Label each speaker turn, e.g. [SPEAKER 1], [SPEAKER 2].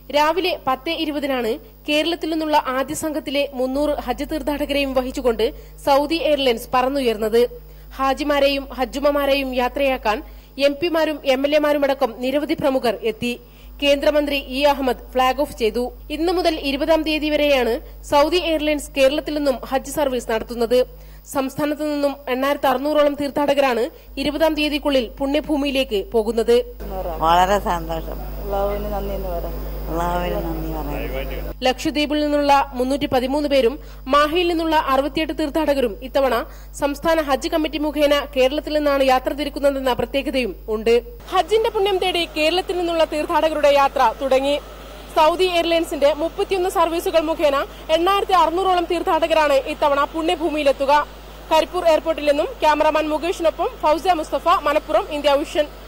[SPEAKER 1] രാവിലെ പത്ത് ഇരുപതിനാണ് കേരളത്തിൽ നിന്നുള്ള ആദ്യ സംഘത്തിലെ മുന്നൂറ് ഹജ്ജ് തീർത്ഥാടകരെയും വഹിച്ചുകൊണ്ട് സൌദി എയർലൈൻസ് പറന്നുയർന്നത് ഹാജിമാരെയും ഹജ്ജുമമാരെയും യാത്രയാക്കാൻ എം പിമാരും എം എൽ എമാരുമടക്കം നിരവധി പ്രമുഖർ എത്തി കേന്ദ്രമന്ത്രി ഇ അഹമ്മദ് ഫ്ളാഗ് ഓഫ് ചെയ്തു ഇന്നു മുതൽ ഇരുപതാം തീയതി വരെയാണ് സൌദി എയർലൈൻസ് കേരളത്തിൽ നിന്നും ഹജ്ജ് സർവീസ് നടത്തുന്നത് സംസ്ഥാനത്ത് നിന്നും എണ്ണായിരത്തി അറുന്നൂറോളം തീർത്ഥാടകരാണ് ഇരുപതാം തീയതിക്കുള്ളിൽ പുണ്യഭൂമിയിലേക്ക് പോകുന്നത്
[SPEAKER 2] വളരെ സന്തോഷം
[SPEAKER 3] അള്ളാഹുവിന് നന്ദി എന്ന് പറയാം
[SPEAKER 2] അള്ളാഹുവിന് നന്ദി പറയുന്നു
[SPEAKER 1] ലക്ഷദ്വീപിൽ നിന്നുള്ള മുന്നൂറ്റി പതിമൂന്ന് പേരും മാഹിയിൽ നിന്നുള്ള അറുപത്തിയെട്ട് തീർത്ഥാടകരും ഇത്തവണ സംസ്ഥാന ഹജ്ജ് കമ്മിറ്റി മുഖേന കേരളത്തിൽ നിന്നാണ് യാത്ര തിരിക്കുന്നതെന്ന പ്രത്യേകതയും ഉണ്ട് ഹജ്ജിന്റെ പുണ്യം തേടി കേരളത്തിൽ നിന്നുള്ള തീർത്ഥാടകരുടെ യാത്ര തുടങ്ങി സൌദി എയർലൈൻസിന്റെ മുപ്പത്തിയൊന്ന് സർവീസുകൾ മുഖേന എണ്ണായിരത്തി അറുന്നൂറോളം തീർത്ഥാടകരാണ് ഇത്തവണ പുണ്യഭൂമിയിലെത്തുക കരിപ്പൂർ എയർപോർട്ടിൽ നിന്നും ക്യാമറാമാൻ മുകേഷിനൊപ്പം ഫൌസിയ മുസ്തഫ മലപ്പുറം ഇന്ത്യ വിഷൻ